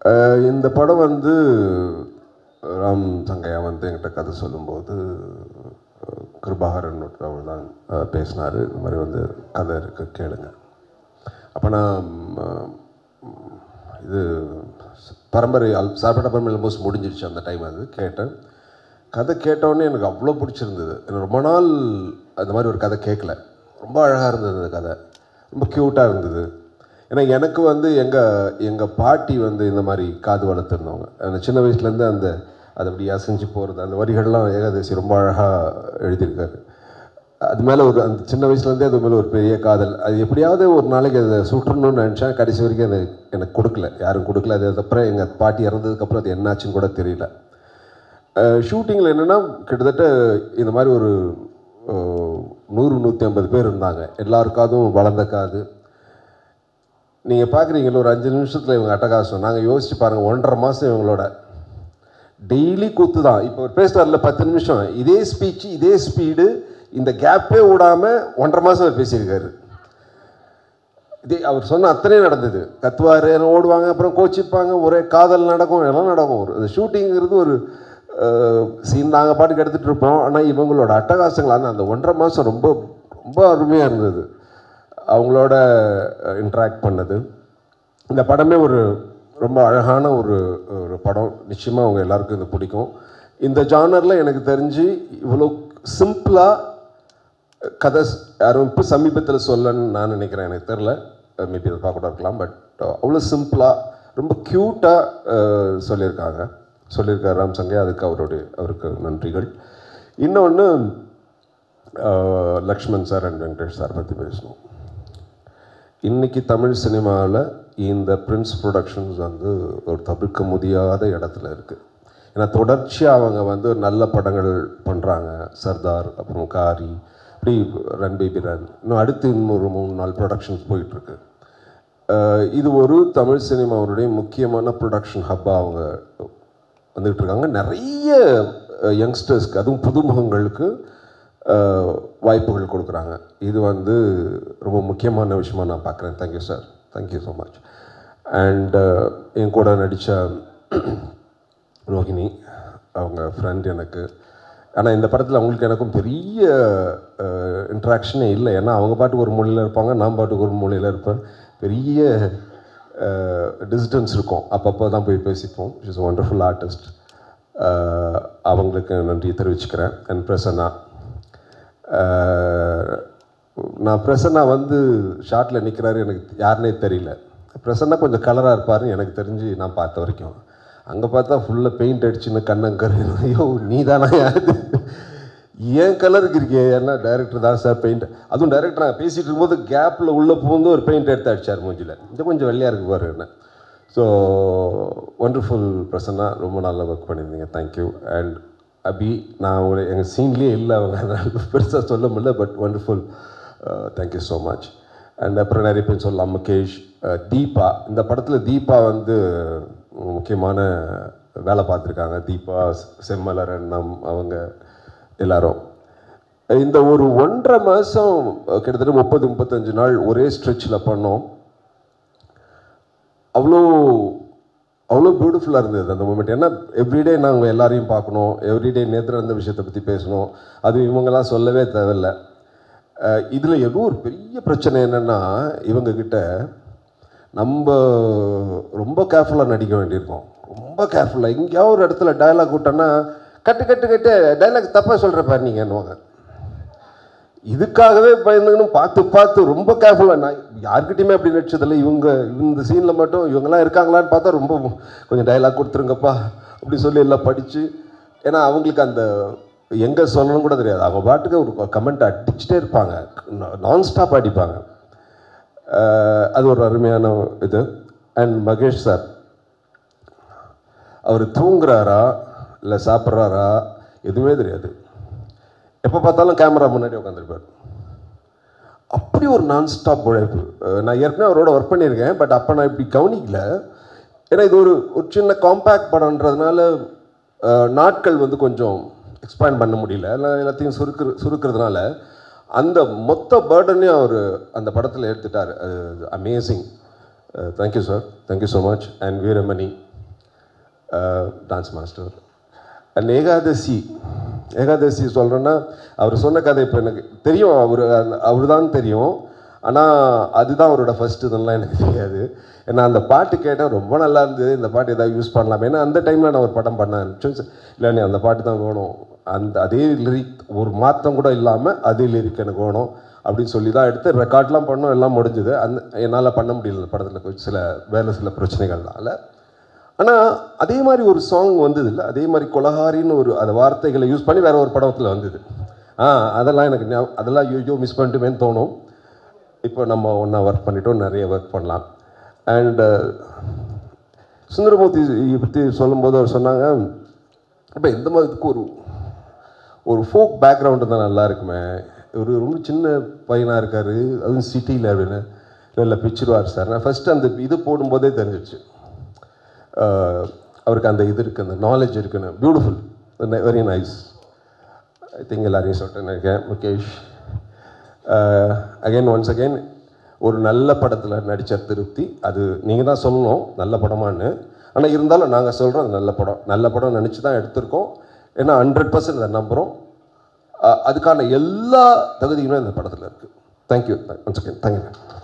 அஹ் இந்த படம் வந்து ராம் சங்கையா வந்து என்கிட்ட கதை சொல்லும்போது அஹ் கிருபாகரன் அவர் தான் பேசினார் இந்த மாதிரி வந்து கதை இருக்கு கேளுங்க அப்போ நான் ம், இது பரம்பரை அல் சாப்பிட்ட பரம்பரை ஆல்மோஸ்ட் முடிஞ்சிருச்சு அந்த டைம் அது கேட்டேன் கதை கேட்டோடனே எனக்கு அவ்வளோ பிடிச்சிருந்தது எனக்கு ரொம்ப நாள் அந்த மாதிரி ஒரு கதை கேட்கல ரொம்ப அழகாக இருந்தது அந்த கதை ரொம்ப க்யூட்டாக இருந்தது ஏன்னா எனக்கு வந்து எங்கள் எங்கள் பாட்டி வந்து இந்த மாதிரி காது வளர்த்துருந்தவங்க அந்த சின்ன வயசுலேருந்து அந்த அது அப்படி அசைஞ்சு போகிறது அந்த வரிகள்லாம் ஏகாதசி ரொம்ப அழகாக எழுதியிருக்காரு அது மேலே ஒரு அந்த சின்ன வயசுலேருந்தே அது மேலே ஒரு பெரிய காதல் அது எப்படியாவது ஒரு நாளைக்கு அதை சுற்றணும்னு நினச்சேன் கடைசி வரைக்கும் அது எனக்கு கொடுக்கல யாரும் கொடுக்கல அது அப்புறம் எங்கள் பாட்டி இறந்ததுக்கப்புறம் அது என்னாச்சுன்னு கூட தெரியல ஷூட்டிங்கில் என்னென்னா கிட்டத்தட்ட இந்த மாதிரி ஒரு அஹ், நூறு நூற்றி ஐம்பது பேர் இருந்தாங்க எல்லாருக்காதும் வளர்ந்த காது நீங்கள் பார்க்குறீங்களா ஒரு அஞ்சு நிமிஷத்தில் இவங்க அட்டகாசம் நாங்கள் யோசிச்சு பாருங்கள் ஒன்றரை மாதம் இவங்களோட டெய்லி கூத்து தான் இப்போ ஒரு பேசுகிறார்ல பத்து நிமிஷம் இதே ஸ்பீச் இதே ஸ்பீடு இந்த கேப்பே விடாமல் ஒன்றரை மாதம் அவர் பேசியிருக்காரு இதே அவர் சொன்ன அத்தனையும் நடந்தது கத்துவார் ஓடுவாங்க அப்புறம் கோச்சிப்பாங்க ஒரே காதல் நடக்கும் எல்லாம் நடக்கும் ஒரு அந்த ஷூட்டிங்கிறது ஒரு சீன் நாங்கள் பாட்டுக்கு எடுத்துகிட்டு இருப்போம் ஆனால் இவங்களோட அட்டகாசங்கள் ஆனால் அந்த ஒன்றரை மாதம் ரொம்ப ரொம்ப அருமையாக இருந்தது அவங்களோட இன்ட்ராக்ட் பண்ணது இந்த படமே ஒரு ரொம்ப அழகான ஒரு ஒரு படம் நிச்சயமாக அவங்க எல்லாருக்கும் இது பிடிக்கும் இந்த ஜானரில் எனக்கு தெரிஞ்சு இவ்வளோ சிம்பிளாக கதை ஸ்- யாரும் இப்போ சமீபத்தில் சொல்லன்னு நான் நினைக்கிறேன் எனக்கு தெரில மேபி அதை பார்க்க கூட இருக்கலாம் பட் அவ்வளோ சிம்பிளாக ரொம்ப க்யூட்டாக சொல்லியிருக்காங்க சொல்லியிருக்காரு ராம் சங்கை அதுக்கு அவருடைய அவருக்கு நன்றிகள் இன்னொன்று Laxman sir and Venkatesh sir பற்றி பேசணும் இன்னைக்கு தமிழ் சினிமாவில் இந்த பிரின்ஸ் ப்ரொடக்ஷன்ஸ் வந்து ஒரு தவிர்க்க முடியாத இடத்துல இருக்குது ஏன்னா தொடர்ச்சியாக அவங்க வந்து நல்ல படங்கள் பண்ணுறாங்க சர்தார் அப்புறம் காரி இப்படி ரன் பேபி ரன் இன்னும் அடுத்து இன்னொரு மூணு நாள் ப்ரொடக்ஷன்ஸ் போயிட்டுருக்கு இது ஒரு தமிழ் சினிமாவுடைய முக்கியமான ப்ரொடக்ஷன் ஹப்பாக அவங்க வந்துகிட்டு இருக்காங்க நிறைய யங்ஸ்டர்ஸ்க்கு அதுவும் புதுமுகங்களுக்கு அஹ், வாய்ப்புகள் கொடுக்குறாங்க இது வந்து ரொம்ப முக்கியமான விஷயமா நான் பார்க்குறேன் thank you sir thank you so much and என் கூட நடித்த ரோஹிணி அவங்க ஃப்ரெண்ட் எனக்கு ஆனால் இந்த படத்தில் அவங்களுக்கு எனக்கும் பெரிய இன்ட்ராக்ஷனே இல்லை ஏன்னா அவங்க பாட்டுக்கு ஒரு மொழியில் இருப்பாங்க நான் பாட்டுக்கு ஒரு மொழியில் இருப்பேன் பெரிய டிஸ்டன்ஸ் இருக்கும் அப்பப்போ தான் போய் பேசிப்போம் இஸ் ஒண்டர்ஃபுல் ஆர்டிஸ்ட் அவங்களுக்கு நன்றி தெரிவிச்சுக்கிறேன் அண்ட் பிரசன்னா அஹ், நான் பிரசன்னா வந்து ஷார்ட்டில் நிற்கிறாரு எனக்கு யாருனே தெரியல பிரசன்னா கொஞ்சம் கலராக இருப்பாருன்னு எனக்கு தெரிஞ்சு நான் பார்த்த வரைக்கும் அங்கே பார்த்தா ஃபுல்லாக பெயிண்ட் அடிச்சுன்னு கண்ணங்கரு ஐயோ நீ தானா யாரு ஏன் கலருக்கு இருக்கே ஏன்னா டைரக்டர் தான் சார் பெயிண்ட் அதுவும் டைரக்டர் நான் பேசிகிட்டு இருக்கும்போது கேப்பில் உள்ளே பூந்து ஒரு பெயிண்ட் எடுத்து அடிச்சார் மூஞ்சில் இது கொஞ்சம் வெள்ளையாக இருக்கு பாரு என்ன ஸோ ஒண்டர்ஃபுல் பிரசன்னா ரொம்ப நல்லா ஒர்க் பண்ணியிருந்தீங்க தேங்க்யூ அண்ட் அபி நான் உங்களை எங்கள் சீன்லேயே இல்லை அவங்க அதனால பெருசாக சொல்ல முடியல but wonderful thank you so much and அப்புறம் நிறைய பேர் சொல்லலாம் முகேஷ் அஹ், தீபா இந்த படத்தில் தீபா வந்து முக்கியமான வேலை பார்த்துருக்காங்க தீபா செம்மலரன் நம் அவங்க எல்லாரும் இந்த ஒரு ஒன்றரை மாதம் கிட்டத்தட்ட முப்பது முப்பத்தஞ்சு நாள் ஒரே ஸ்ட்ரெச்சில் பண்ணோம் அவ்வளோ அவ்வளோ பியூட்டிஃபுல்லாக இருந்தது அந்த மூமெண்ட் ஏன்னா எவ்ரிடே நாங்கள் எல்லாரையும் பார்க்கணும் எவ்ரிடே நேற்று அந்த விஷயத்தை பற்றி பேசணும் அது இவங்கெல்லாம் சொல்லவே தேவையில்ல இதில் ஏதோ ஒரு பெரிய பிரச்சனை என்னென்னா இவங்கக்கிட்ட நம்ம ரொம்ப கேர்ஃபுல்லாக நடிக்க வேண்டியிருக்கோம் ரொம்ப கேர்ஃபுல்லாக எங்கேயாவது ஒரு இடத்துல டயலாக் விட்டோன்னா கட்டு கட்டு கட்டு டயலாக் தப்பாக சொல்கிறப்ப நீங்கன்னுவாங்க இதுக்காகவே பயந்துக்கணும் பார்த்து பார்த்து ரொம்ப கேர்ஃபுல்லாக நான் யார்கிட்டயுமே அப்படி நடிச்சதில்லை இவங்க இந்த சீனில் மட்டும் இவங்கெல்லாம் இருக்காங்களான்னு பார்த்தா ரொம்ப கொஞ்சம் டைலாக் கொடுத்துருங்கப்பா அப்படி சொல்லி எல்லாம் படித்து ஏன்னா அவங்களுக்கு அந்த எங்கே சொல்லணும் கூட தெரியாது அவங்க பாட்டுக்கு ஒரு கமெண்ட் அடிச்சுட்டே இருப்பாங்க நான் ஸ்டாப் அடிப்பாங்க அஹ் அது ஒரு அருமையான இது அண்ட் மகேஷ் சார் அவர் தூங்குறாரா இல்லை சாப்பிட்றாரா எதுவுமே தெரியாது எப்போ பார்த்தாலும் கேமரா முன்னாடி உட்காந்துருப்பார் அப்படி ஒரு நான் ஸ்டாப் உழைப்பு அஹ் நான் ஏற்கனவே அவரோட ஒர்க் பண்ணியிருக்கேன் பட் அப்போ நான் இப்படி கவனிக்கல ஏன்னா இது ஒரு ஒரு சின்ன காம்பேக்ட் படம்ன்றதுனால அஹ், நாட்கள் வந்து கொஞ்சம் எக்ஸ்பேண்ட் பண்ண முடியல எல்லாம் எல்லாத்தையும் சுருக்குற சுருக்கிறதுனால அந்த மொத்த பேர்டனையும் அவர் அந்த படத்தில் எடுத்துட்டார் amazing thank you sir thank you so much and Veeramani dance master and Ekadashi Ekadashi சொல்கிறேன்னா அவர் சொன்ன கதை இப்போ எனக்கு தெரியும் அவர் அவர் தான் தெரியும் ஆனால் அதுதான் அவரோட ஃபஸ்ட்டு இதெல்லாம் எனக்கு தெரியாது ஏன்னா அந்த பாட்டு கேட்டால் ரொம்ப நல்லா இருந்தது இந்த பாட்டு ஏதாவது யூஸ் பண்ணலாம் ஏன்னா அந்த டைமில் நான் ஒரு படம் பண்ணேன் இல்லை நீ அந்த பாட்டு தான் வேணும் அந்த அதே லிரிக் ஒரு மாற்றம் கூட இல்லாமல் அதே லிரிக் எனக்கு வேணும் அப்படின்னு சொல்லி தான் எடுத்து ரெக்கார்ட்லாம் பண்ணோம் எல்லாம் முடிஞ்சுது அந்த என்னால் பண்ண முடியல அந்த படத்தில் கொஞ்சம் சில வேலை சில பிரச்சனைகள்னால ஆனால் அதே மாதிரி ஒரு சாங் வந்தது இல்லை அதே மாதிரி கொலகாரின்னு ஒரு அந்த வார்த்தைகளை யூஸ் பண்ணி வேற ஒரு படத்தில் வந்தது ஆ அதெல்லாம் எனக்கு ஞாபகம் அதெல்லாம் ஐயோ மிஸ் பண்ணிட்டுமேன்னு தோணும் இப்போ நம்ம ஒன்றா ஒர்க் பண்ணிட்டோம் நிறைய ஒர்க் பண்ணலாம் அண்டு சுந்தரமூர்த்தி பற்றி சொல்லும்போது அவர் சொன்னாங்க இப்போ இந்த மாதிரி இதுக்கு ஒரு ஒரு ஃபோக் பேக்ரவுண்டு தான் நல்லா இருக்குமே ஒரு ரொம்ப சின்ன பையனாக இருக்கார் அதுவும் சிட்டியில் அப்படின்னு இல்லை இல்லை பிச்சிருவார் சார் நான் ஃபஸ்ட்டு அந்த இது போடும்போதே தெரிஞ்சிச்சு ஆஹ் அவருக்கு அந்த இது இருக்குது அந்த நாலேஜ் இருக்குன்னு beautiful very nice I think எல்லாரையும் சொல்லிட்டேன் நினைக்கிறேன் முகேஷ் அகைன் ஒன்ஸ் அகைன் ஒரு நல்ல படத்தில் நடித்த திருப்தி அது நீங்கள் தான் சொல்லணும் நல்ல படமான்னு ஆனால் இருந்தாலும் நாங்கள் சொல்கிறோம் அது நல்ல படம் நல்ல படம் நினச்சி தான் எடுத்திருக்கோம் ஏன்னா ஹண்ட்ரட் பர்சன்ட் அதை நம்புகிறோம் அதுக்கான எல்லா தகுதியுமே இந்த படத்தில் இருக்குது தேங்க்யூ ஒன்ஸ் அகைன் தேங்க்யூ